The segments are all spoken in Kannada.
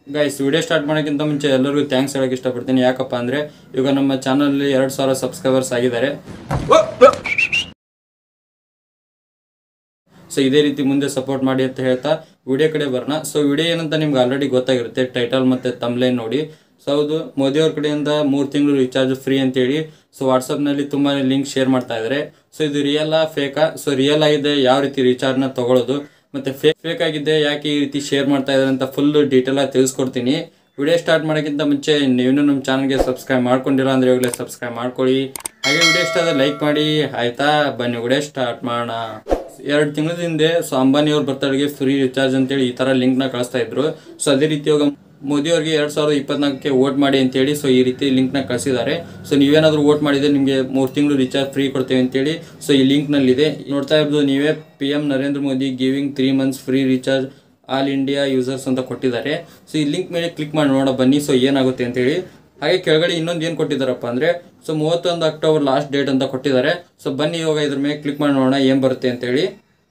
ಗೈಸ್ ವಿಡಿಯೋ ಸ್ಟಾರ್ಟ್ ಮಾಡೋಕ್ಕಿಂತ ಮುಂಚೆ ಎಲ್ಲರಿಗೂ ಥ್ಯಾಂಕ್ಸ್ ಹೇಳಕ್ಕೆ ಇಷ್ಟಪಡ್ತೀನಿ ಯಾಕಪ್ಪ ಅಂದರೆ ಇವಾಗ ನಮ್ಮ ಚಾನಲಲ್ಲಿ ಎರಡು ಸಾವಿರ ಸಬ್ಸ್ಕ್ರೈಬರ್ಸ್ ಆಗಿದ್ದಾರೆ ಸೊ ಇದೇ ರೀತಿ ಮುಂದೆ ಸಪೋರ್ಟ್ ಮಾಡಿ ಅಂತ ಹೇಳ್ತಾ ವಿಡಿಯೋ ಕಡೆ ಬರೋಣ ಸೊ ವಿಡಿಯೋ ಏನಂತ ನಿಮ್ಗೆ ಆಲ್ರೆಡಿ ಗೊತ್ತಾಗಿರುತ್ತೆ ಟೈಟಲ್ ಮತ್ತು ತಮ್ಲೈನ್ ನೋಡಿ ಸೊ ಹೌದು ಮೋದಿಯವ್ರ ಕಡೆಯಿಂದ ಮೂರು ತಿಂಗಳು ರಿಚಾರ್ಜ್ ಫ್ರೀ ಅಂತೇಳಿ ಸೊ ವಾಟ್ಸಪ್ನಲ್ಲಿ ತುಂಬಾ ಲಿಂಕ್ ಶೇರ್ ಮಾಡ್ತಾ ಇದ್ದಾರೆ ಸೊ ಇದು ರಿಯಲ್ ಫೇಕಾ ಸೊ ರಿಯಲ್ ಆಗಿದೆ ಯಾವ ರೀತಿ ರಿಚಾರ್ಜ್ನ ತಗೊಳ್ಳೋದು ಮತ್ತೆ ಫೇಕ್ ಫೇಕ್ ಆಗಿದೆ ಯಾಕೆ ಈ ರೀತಿ ಶೇರ್ ಮಾಡ್ತಾ ಇದ್ದಾರೆ ಅಂತ ಫುಲ್ ಡೀಟೇಲ್ ಆಗಿ ತಿಳಿಸ್ಕೊಡ್ತೀನಿ ವಿಡಿಯೋ ಸ್ಟಾರ್ಟ್ ಮಾಡೋಕ್ಕಿಂತ ಮುಂಚೆ ನೀವು ನಮ್ಮ ಚಾನಲ್ಗೆ ಸಬ್ಸ್ಕ್ರೈಬ್ ಮಾಡ್ಕೊಂಡಿಲ್ಲ ಅಂದ್ರೆ ಇವಾಗಲೇ ಸಬ್ಸ್ಕ್ರೈಬ್ ಮಾಡ್ಕೊಳ್ಳಿ ಹಾಗೆ ವಿಡಿಯೋ ಇಷ್ಟ ಆದರೆ ಲೈಕ್ ಮಾಡಿ ಆಯ್ತಾ ಬನ್ನಿ ವಿಡಿಯೋ ಸ್ಟಾರ್ಟ್ ಮಾಡೋಣ ಎರಡು ತಿಂಗಳ ಹಿಂದೆ ಸೊ ಅಂಬಾನಿ ಅವ್ರ ಬರ್ತಡೆಗೆ ಫ್ರೀ ರಿಚಾರ್ಜ್ ಅಂತೇಳಿ ಈ ಥರ ಲಿಂಕ್ನ ಕಳಿಸ್ತಾ ಇದ್ರು ಸೊ ಅದೇ ರೀತಿ ಇವಾಗ ಮೋದಿ ಅವ್ರಿಗೆ ಎರಡು ಸಾವಿರದ ಇಪ್ಪತ್ನಾಲ್ಕಕ್ಕೆ ವೋಟ್ ಮಾಡಿ ಅಂತೇಳಿ ಸೊ ಈ ರೀತಿ ಲಿಂಕ್ನ ಕಳಿಸಿದ್ದಾರೆ ಸೊ ನೀವೇನಾದರೂ ವೋಟ್ ಮಾಡಿದರೆ ನಿಮಗೆ ಮೂರು ತಿಂಗಳು ರಿಚಾರ್ಜ್ ಫ್ರೀ ಕೊಡ್ತೇವೆ ಅಂತೇಳಿ ಸೊ ಈ ಲಿಂಕ್ನಲ್ಲಿದೆ ನೋಡ್ತಾ ಇರ್ಬೋದು ನೀವೇ P M Narendra Modi giving three months free recharge all India users ಅಂತ ಕೊಟ್ಟಿದ್ದಾರೆ ಸೊ ಈ ಲಿಂಕ್ ಮೇಲೆ ಕ್ಲಿಕ್ ಮಾಡಿ ನೋಡೋ ಬನ್ನಿ ಸೊ ಏನಾಗುತ್ತೆ ಅಂತೇಳಿ ಹಾಗೆ ಕೆಳಗಡೆ ಇನ್ನೊಂದು ಏನು ಕೊಟ್ಟಿದ್ದಾರಪ್ಪ ಅಂದರೆ ಸೊ ಮೂವತ್ತೊಂದು ಅಕ್ಟೋಬರ್ ಲಾಸ್ಟ್ ಡೇಟ್ ಅಂತ ಕೊಟ್ಟಿದ್ದಾರೆ ಸೊ ಬನ್ನಿ ಇವಾಗ ಇದ್ರ ಮೇಲೆ ಕ್ಲಿಕ್ ಮಾಡಿ ನೋಡೋಣ ಏನು ಬರುತ್ತೆ ಅಂತೇಳಿ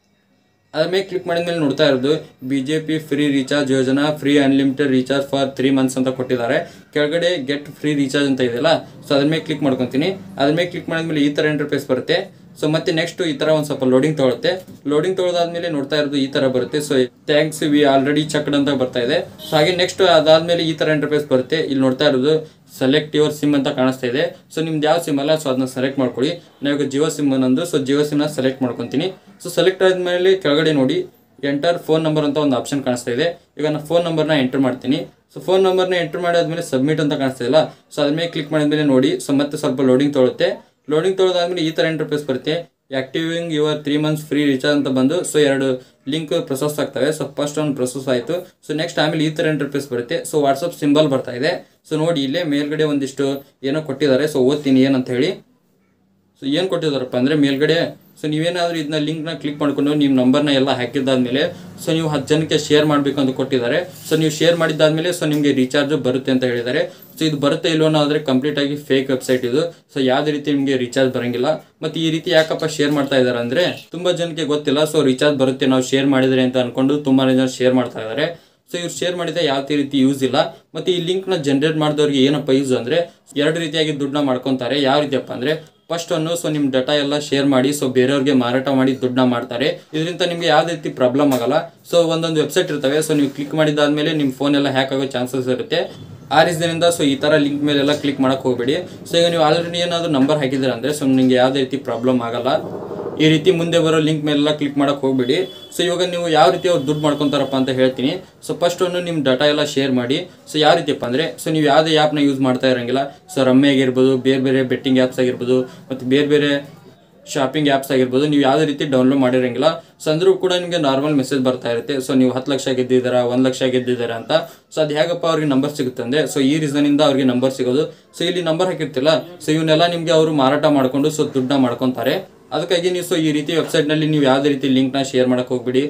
ಅದ್ರ ಮೇಲೆ ಕ್ಲಿಕ್ ಮಾಡಿದ ಮೇಲೆ ನೋಡ್ತಾ ಇರೋದು B J P free recharge Yojana free unlimited recharge for three months ಅಂತ ಕೊಟ್ಟಿದ್ದಾರೆ ಕೆಳಗಡೆ ಗೆಟ್ ಫ್ರೀ ರೀಚಾರ್ಜ್ ಅಂತ ಇದೆಯಲ್ಲ ಸೊ ಅದ್ರ ಮೇಲೆ ಕ್ಲಿಕ್ ಮಾಡ್ಕೊತೀನಿ ಅದ್ರ ಮೇಲೆ ಕ್ಲಿಕ್ ಮಾಡಿದ್ಮೇಲೆ ಈ ಥರ ಇಂಟರ್ಫೇಸ್ ಬರುತ್ತೆ ಸೊ ಮತ್ತೆ ನೆಕ್ಸ್ಟ್ ಈ ಥರ ಒಂದು ಸ್ವಲ್ಪ ಲೋಡಿಂಗ್ ತಗೊಳುತ್ತೆ ಲೋಡಿಂಗ್ ತೊಗೊಳದಾದ್ಮೇಲೆ ನೋಡ್ತಾ ಇರೋದು ಈ ಥರ ಬರುತ್ತೆ so thanks we already checked ಅಂತ ಬರ್ತಾ ಇದೆ ಸೊ ಹಾಗೆ ನೆಕ್ಸ್ಟ್ ಅದಾದ್ಮೇಲೆ ಈ ಥರ ಇಂಟರ್ಫೇಸ್ ಬರುತ್ತೆ ಇಲ್ಲಿ ನೋಡ್ತಾ ಇರೋದು ಸೆಲೆಕ್ಟ್ ಯುವರ್ ಸಿಮ್ ಅಂತ ಕಾಣಿಸ್ತಾ ಇದೆ ಸೊ ನಿಮ್ದು ಯಾವ ಸಿಮ್ ಅಲ್ಲ ಸೊ ಅದನ್ನ ಸೆಲೆಕ್ಟ್ ಮಾಡ್ಕೊಳ್ಳಿ ನಾವು ಜಿಯೋ ಸಿಮ್ ನಂದು ಸೊ ಜಿಯೋ ಸಿಮ್ನ ಸೆಲೆಕ್ಟ್ ಮಾಡ್ಕೊತೀನಿ ಸೊ ಸೆಲೆಕ್ಟ್ ಆದಮೇಲೆ ಕೆಳಗಡೆ ನೋಡಿ ಎಂಟರ್ ಫೋನ್ ನಂಬರ್ ಅಂತ ಒಂದು ಆಪ್ಷನ್ ಕಾಣಿಸ್ತಾ ಇದೆ ಈಗ ನಾನು ಫೋನ್ ನಂಬರ್ನ ಎಂಟರ್ ಮಾಡ್ತೀನಿ ಸೊ ಫೋನ್ ನಂಬರ್ನ ಎಂಟರ್ ಮಾಡಿದ್ಮೇಲೆ ಸಬ್ಮಿಟ್ ಅಂತ ಕಾಣಿಸ್ತಾ ಇಲ್ಲ ಸೊ ಅದ್ರ ಮೇಲೆ ಕ್ಲಿಕ್ ಮಾಡಿದ್ಮೇಲೆ ನೋಡಿ ಸೊ ಮತ್ತೆ ಸ್ವಲ್ಪ ಲೋಡಿಂಗ್ ತೊಗೊಳುತ್ತೆ ಲೋಡಿಂಗ್ ತೊಗೊಳೋದಾದ್ಮೇಲೆ ಈ ಥರ ಇಂಟರ್ಫೇಸ್ ಬರುತ್ತೆ activating your three months free recharge ಅಂತ ಬಂದು ಸೊ ಎರಡು ಲಿಂಕ್ ಪ್ರೊಸೆಸ್ ಆಗ್ತವೆ ಸೊ ಫಸ್ಟ್ ಒಂದು ಪ್ರೊಸೆಸ್ ಆಯಿತು ಸೊ ನೆಕ್ಸ್ಟ್ ಆಮೇಲೆ ಈ ಥರ ಇಂಟರ್ಫೇಸ್ ಬರುತ್ತೆ ಸೊ ವಾಟ್ಸಪ್ ಸಿಂಬಲ್ ಬರ್ತಾ ಇದೆ ಸೊ ನೋಡಿ ಇಲ್ಲೇ ಮೇಲ್ಗಡೆ ಒಂದಿಷ್ಟು ಏನೋ ಕೊಟ್ಟಿದ್ದಾರೆ ಸೊ ಓದ್ತೀನಿ ಏನಂತ ಹೇಳಿ ಸೊ ಏನು ಕೊಟ್ಟಿದ್ದಾರಪ್ಪ ಅಂದರೆ ಮೇಲ್ಗಡೆ ಸೊ ನೀವೇನಾದರೂ ಇದನ್ನ ಲಿಂಕ್ನ ಕ್ಲಿಕ್ ಮಾಡ್ಕೊಂಡು ನಿಮ್ಮ ನಂಬರ್ನ ಎಲ್ಲ ಹಾಕಿದ್ದಾದ್ಮೇಲೆ ಸೊ ನೀವು ಹತ್ತು ಜನಕ್ಕೆ ಶೇರ್ ಮಾಡಬೇಕು ಅಂತ ಕೊಟ್ಟಿದ್ದಾರೆ ಸೊ ನೀವು ಶೇರ್ ಮಾಡಿದ್ದಾದ್ಮೇಲೆ ಸೊ ನಿಮಗೆ ರೀಚಾರ್ಜ್ ಬರುತ್ತೆ ಅಂತ ಹೇಳಿದ್ದಾರೆ ಸೊ ಇದು ಬರುತ್ತೆ ಇಲ್ವೋ ಆದರೆ ಕಂಪ್ಲೀಟ್ ಆಗಿ ಫೇಕ್ ವೆಬ್ಸೈಟ್ ಇದು ಸೊ ಯಾವುದೇ ರೀತಿ ನಿಮಗೆ ರೀಚಾರ್ಜ್ ಬರಂಗಿಲ್ಲ ಮತ್ತು ಈ ರೀತಿ ಯಾಕಪ್ಪ ಶೇರ್ ಮಾಡ್ತಾ ಇದ್ದಾರೆ ಅಂದರೆ ತುಂಬ ಜನಕ್ಕೆ ಗೊತ್ತಿಲ್ಲ ಸೊ ರೀಚಾರ್ಜ್ ಬರುತ್ತೆ ನಾವು ಶೇರ್ ಮಾಡಿದರೆ ಅಂತ ಅನ್ಕೊಂಡು ತುಂಬಾ ಜನ ಶೇರ್ ಮಾಡ್ತಾ ಇದ್ದಾರೆ ಸೊ ಇವ್ರು ಶೇರ್ ಮಾಡಿದ ಯಾವುದೇ ರೀತಿ ಯೂಸ್ ಇಲ್ಲ ಮತ್ತು ಈ ಲಿಂಕ್ನ ಜನರೇಟ್ ಮಾಡಿದವ್ರಿಗೆ ಏನಪ್ಪ ಯೂಸ್ ಅಂದರೆ ಎರಡು ರೀತಿಯಾಗಿ ದುಡ್ಡನ್ನ ಮಾಡ್ಕೊತಾರೆ ಯಾವ ರೀತಿಯಪ್ಪ ಅಂದರೆ ಫಸ್ಟ್ ಅನ್ನು ಸೊ ನಿಮ್ಮ ಡಾಟಾ ಎಲ್ಲ ಶೇರ್ ಮಾಡಿ ಸೊ ಬೇರೆಯವ್ರಿಗೆ ಮಾರಾಟ ಮಾಡಿ ದುಡ್ಡನ್ನ ಮಾಡ್ತಾರೆ ಇದರಿಂದ ನಿಮಗೆ ಯಾವುದೇ ರೀತಿ ಪ್ರಾಬ್ಲಮ್ ಆಗಲ್ಲ ಸೊ ಒಂದೊಂದು ವೆಬ್ಸೈಟ್ ಇರ್ತವೆ ಸೊ ನೀವು ಕ್ಲಿಕ್ ಮಾಡಿದಾದ್ಮೇಲೆ ನಿಮ್ಮ ಫೋನ್ ಎಲ್ಲ ಹ್ಯಾಕ್ ಆಗೋ ಚಾನ್ಸಸ್ ಇರುತ್ತೆ ಆ ರೀಸನಿಂದ ಸೊ ಈ ಥರ ಲಿಂಕ್ ಮೇಲೆಲ್ಲ ಕ್ಲಿಕ್ ಮಾಡಕ್ಕೆ ಹೋಗಬೇಡಿ ಸೊ ಈಗ ನೀವು ಆಲ್ರೆಡಿ ಏನಾದರೂ ನಂಬರ್ ಹಾಕಿದ್ದೀರ ಅಂದರೆ ಸೊ ನಿಮಗೆ ಯಾವುದೇ ರೀತಿ ಪ್ರಾಬ್ಲಮ್ ಆಗಲ್ಲ ಈ ರೀತಿ ಮುಂದೆ ಬರೋ ಲಿಂಕ್ ಮೇಲೆಲ್ಲ ಕ್ಲಿಕ್ ಮಾಡಕ್ಕೆ ಹೋಗಬೇಡಿ ಸೊ ಇವಾಗ ನೀವು ಯಾವ ರೀತಿ ಅವ್ರು ದುಡ್ಡು ಮಾಡ್ಕೊತಾರಪ್ಪ ಅಂತ ಹೇಳ್ತೀನಿ ಸೊ ಫಸ್ಟ್ ಒಂದು ನಿಮ್ಮ ಡಾಟಾ ಎಲ್ಲ ಶೇರ್ ಮಾಡಿ ಸೊ ಯಾವ ರೀತಿಯಪ್ಪ ಅಂದರೆ ಸೊ ನೀವು ಯಾವುದೇ ಆ್ಯಪ್ನ ಯೂಸ್ ಮಾಡ್ತಾ ಇರೋಂಗಿಲ್ಲ ಸೊ ರಮ್ಮೆ ಆಗಿರ್ಬೋದು ಬೇರೆ ಬೇರೆ ಬೆಟ್ಟಿಂಗ್ ಆ್ಯಪ್ಸ್ ಆಗಿರ್ಬೋದು ಮತ್ತು ಬೇರೆ ಬೇರೆ ಶಾಪಿಂಗ್ ಆ್ಯಪ್ಸ್ ಆಗಿರ್ಬೋದು ನೀವು ಯಾವುದೇ ರೀತಿ ಡೌನ್ಲೋಡ್ ಮಾಡಿರೋಂಗಿಲ್ಲ ಸೊ ಅಂದರೂ ಕೂಡ ನಿಮಗೆ ನಾರ್ಮಲ್ ಮೆಸೇಜ್ ಬರ್ತಾ ಇರುತ್ತೆ ಸೊ ನೀವು ಹತ್ತು ಲಕ್ಷ ಗೆದ್ದಿದ್ದೀರಾ ಒಂದು ಲಕ್ಷ ಗೆದ್ದಿದ್ದೀರಾ ಅಂತ ಸೊ ಅದು ಹೇಗಪ್ಪ ಅವ್ರಿಗೆ ನಂಬರ್ ಸಿಗುತ್ತೆ ಅಂದರೆ ಸೊ ಈ ರೀಸನಿಂದ ಅವ್ರಿಗೆ ನಂಬರ್ ಸಿಗೋದು ಸೊ ಇಲ್ಲಿ ನಂಬರ್ ಹಾಕಿರ್ತಿಲ್ಲ ಸೊ ಇವನ್ನೆಲ್ಲ ನಿಮಗೆ ಅವರು ಮಾರಾಟ ಮಾಡಿಕೊಂಡು ಸೊ ದುಡ್ಡನ್ನ ಮಾಡ್ಕೊತಾರೆ ಅದಕ್ಕಾಗಿ ನೀವು ಸೊ ಈ ರೀತಿ ವೆಬ್ಸೈಟ್ನಲ್ಲಿ ನೀವು ಯಾವುದೇ ರೀತಿ ಲಿಂಕ್ನ ಶೇರ್ ಮಾಡಕ್ಕೆ ಹೋಗ್ಬಿಡಿ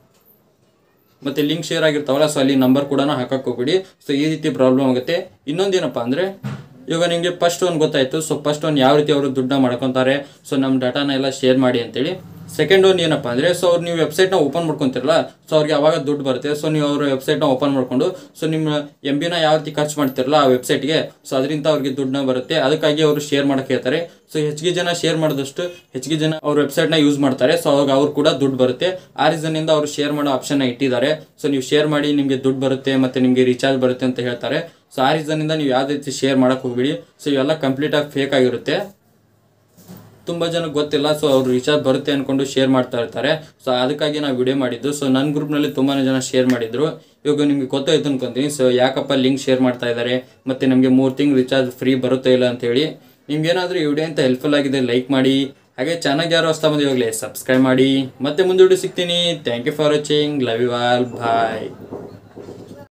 ಮತ್ತೆ ಲಿಂಕ್ ಶೇರ್ ಆಗಿರ್ತಾವಲ್ಲ ಸೊ ಅಲ್ಲಿ ನಂಬರ್ ಕೂಡ ಹಾಕಕ್ಕೆ ಹೋಗ್ಬಿಡಿ ಸೊ ಈ ರೀತಿ ಪ್ರಾಬ್ಲಮ್ ಆಗುತ್ತೆ ಇನ್ನೊಂದೇನಪ್ಪ ಅಂದರೆ ಇವಾಗ ನಿಮಗೆ ಫಸ್ಟ್ ಒಂದು ಗೊತ್ತಾಯಿತು ಸೊ ಫಸ್ಟ್ ಒಂದು ಯಾವ ರೀತಿ ಅವರು ದುಡ್ಡನ್ನ ಮಾಡ್ಕೊತಾರೆ ಸೊ ನಮ್ಮ ಡಾಟಾನ ಎಲ್ಲ ಶೇರ್ ಮಾಡಿ ಅಂತೇಳಿ ಸೆಕೆಂಡ್ ಒಂದು ಏನಪ್ಪ ಅಂದರೆ ಸೊ ಅವ್ರು ನೀವು ವೆಬ್ಸೈಟ್ನ ಓಪನ್ ಮಾಡ್ಕೊತಿರಲ್ಲ ಸೊ ಅವ್ರಿಗೆ ಅವಾಗ ದುಡ್ಡು ಬರುತ್ತೆ ಸೊ ನೀವು ಅವ್ರ ವೆಬ್ಸೈಟ್ನ ಓಪನ್ ಮಾಡ್ಕೊಂಡು ಸೊ ನಿಮ್ಮ ಎಂ ಬಿನ ಯಾವ ರೀತಿ ಖರ್ಚು ಮಾಡ್ತಿರಲ್ಲ ಆ ವೆಬ್ಸೈಟ್ಗೆ ಸೊ ಅದರಿಂದ ಅವ್ರಿಗೆ ದುಡ್ಡನ್ನ ಬರುತ್ತೆ ಅದಕ್ಕಾಗಿ ಅವರು ಶೇರ್ ಮಾಡಕ್ಕೆ ಹೇಳ್ತಾರೆ ಸೊ ಹೆಚ್ಚಿಗೆ ಜನ ಶೇರ್ ಮಾಡಿದಷ್ಟು ಹೆಚ್ಚಿಗೆ ಜನ ಅವ್ರ ವೆಬ್ಸೈಟ್ನ ಯೂಸ್ ಮಾಡ್ತಾರೆ ಸೊ ಅವಾಗ ಅವ್ರು ಕೂಡ ದುಡ್ಡು ಬರುತ್ತೆ ಆ ರೀಸನ್ನಿಂದ ಅವರು ಶೇರ್ ಮಾಡೋ ಆಪ್ಷನ್ನ ಇಟ್ಟಿದ್ದಾರೆ ಸೊ ನೀವು ಶೇರ್ ಮಾಡಿ ನಿಮಗೆ ದುಡ್ಡು ಬರುತ್ತೆ ಮತ್ತು ನಿಮಗೆ ರೀಚಾರ್ಜ್ ಬರುತ್ತೆ ಅಂತ ಹೇಳ್ತಾರೆ ಸೊ ಆ ರೀಸನ್ನಿಂದ ನೀವು ಯಾವುದೇ ರೀತಿ ಶೇರ್ ಮಾಡಕ್ಕೆ ಹೋಗ್ಬಿಡಿ ಸೊ ಇವೆಲ್ಲ ಕಂಪ್ಲೀಟಾಗಿ ಫೇಕ್ ಆಗಿರುತ್ತೆ ತುಂಬ ಜನಕ್ಕೆ ಗೊತ್ತಿಲ್ಲ ಸೊ ಅವ್ರು ರೀಚಾರ್ಜ್ ಬರುತ್ತೆ ಅಂದ್ಕೊಂಡು ಶೇರ್ ಮಾಡ್ತಾ ಇರ್ತಾರೆ ಸೊ ಅದಕ್ಕಾಗಿ ನಾವು ವಿಡಿಯೋ ಮಾಡಿದ್ದು ಸೊ ನನ್ನ ಗ್ರೂಪ್ನಲ್ಲಿ ತುಂಬಾ ಜನ ಶೇರ್ ಮಾಡಿದ್ರು ಇವಾಗ ನಿಮಗೆ ಗೊತ್ತಾಯ್ತು ಅನ್ಕೊಂತೀನಿ ಸೊ ಯಾಕಪ್ಪ ಲಿಂಕ್ ಶೇರ್ ಮಾಡ್ತಾ ಇದ್ದಾರೆ ಮತ್ತು ನಮಗೆ ಮೂರು ತಿಂಗಳು ರಿಚಾರ್ಜ್ ಫ್ರೀ ಬರುತ್ತೆ ಇಲ್ಲ ಅಂತೇಳಿ ನಿಮ್ಗೇನಾದರೂ ಈ ವಿಡಿಯೋ ಅಂತ ಹೆಲ್ಪ್ಫುಲ್ ಆಗಿದೆ ಲೈಕ್ ಮಾಡಿ ಹಾಗೆ ಚಾನಲ್ಗೆ ಯಾರು ಹೊಸ್ತಾ ಬಂದು ಇವಾಗಲೇ ಸಬ್ಸ್ಕ್ರೈಬ್ ಮಾಡಿ ಮತ್ತೆ ಮುಂದೆ ಸಿಗ್ತೀನಿ thank you for watching love you all bye